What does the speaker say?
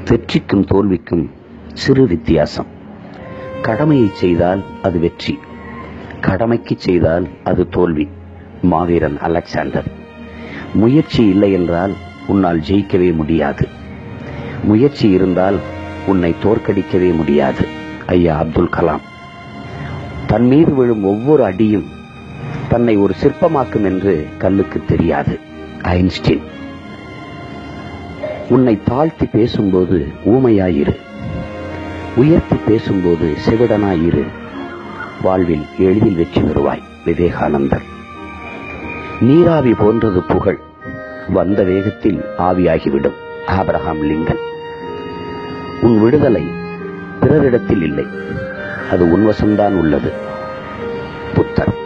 வெற்றிக்கும் தோல்விக்கும் சிறு வித்தியாசம் கடமையை செய்தால் அது வெற்றி கடமைக்கு செய்தால் அது தோல்வி மாவீரன் அலெக்சாண்டர் முயற்சி இல்லை என்றால் உன்னால் ஜெயிக்கவே முடியாது முயற்சி இருந்தால் உன்னை தோற்கடிக்கவே முடியாது ஐயா அப்துல் கலாம் தன் மீது விழும் ஒவ்வொரு அடியும் தன்னை ஒரு சிற்பமாக்கும் என்று கல்லுக்கு தெரியாது ஐன்ஸ்டீன் உன்னை தாழ்த்தி பேசும்போது ஊமையாயிரு உயர்த்தி பேசும்போது செவிடனாயிரு வாழ்வில் எளிதில் வெற்றி பெறுவாய் விவேகானந்தர் நீராவி போன்றது புகழ் வந்த வேகத்தில் ஆவியாகிவிடும் ஆபிரகாம் லிங்கன் உன் விடுதலை பிறரிடத்தில் இல்லை அது உன்வசம்தான் உள்ளது புத்தர்